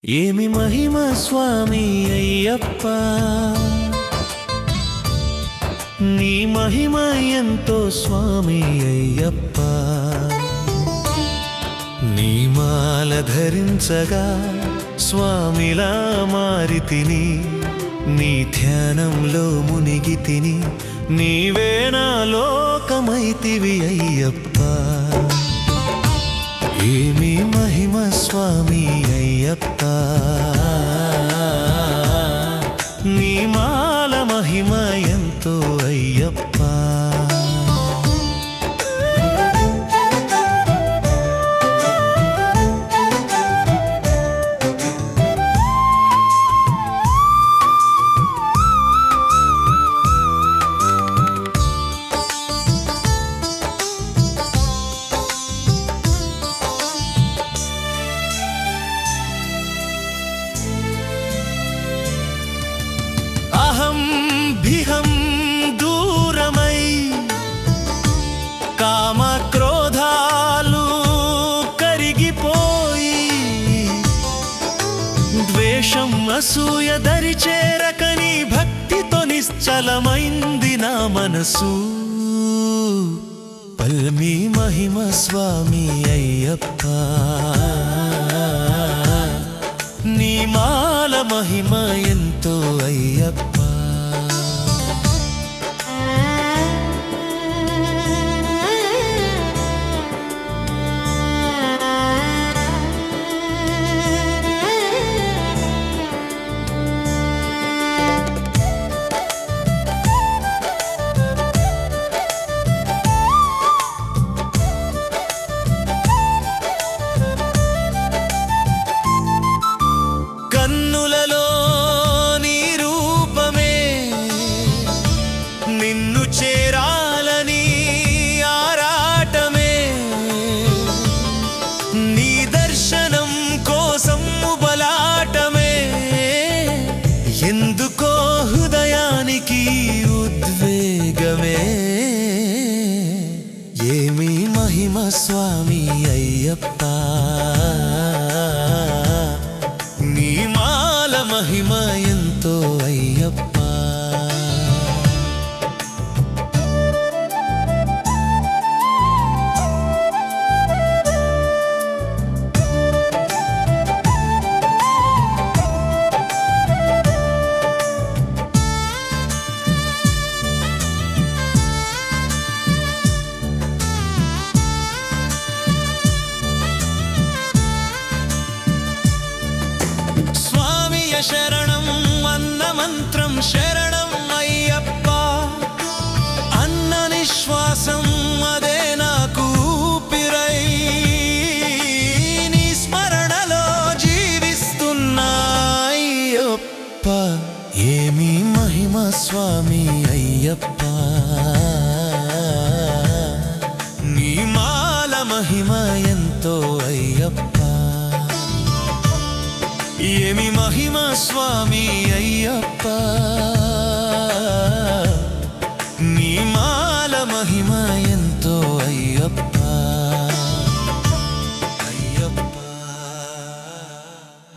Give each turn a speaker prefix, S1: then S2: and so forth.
S1: ఏమి మహిమ స్వామి అయ్యప్ప నీ మహిమ ఎంతో స్వామి అయ్యప్ప నీ మాల ధరించగా స్వామిలా మారి తిని నీ ధ్యానంలో మునిగి తిని నీవే నా లోకమైతివి అయ్యప్ప ఏమి మహిమ స్వామి అయ్యప్ప నీ మాల మహిమ ఎంతో అయ్యప్ప అహం భిహం దూరమై కామ క్రోధాలు కరిగిపోయి ద్వేషం అసూయ దరి చేరకని భక్తితో నిశ్చలమైంది నా మనసు పల్మి మహిమ స్వామి అయ్యప్ప నీ మాల మహిమ ఎంతో అయ్యప్ప కన్నులలో నీ రూపమే నిన్ను చేరాలని ఆరాటమే నీ దర్శనం కోసం బలాటమే ఎందుకో హృదయానికి ఉద్వేగమే ఏమి మహిమ స్వామి అయ్యప్ప నీ మాల మహిమ ఎంతో అయ్యప్ప స్వామియ శరణం అన్న మంత్రం శరణం అయ్యప్ప అన్న నిశ్వాసం అదే నాకు ఊపిరై నీ స్మరణలో జీవిస్తున్నా అయ్యప్ప ఏమి మహిమ స్వామి అయ్యప్ప నీ మాల మహిమ ఎంతో అయ్యప్ప ఏమి మహిమ స్వామి అయ్యప్ప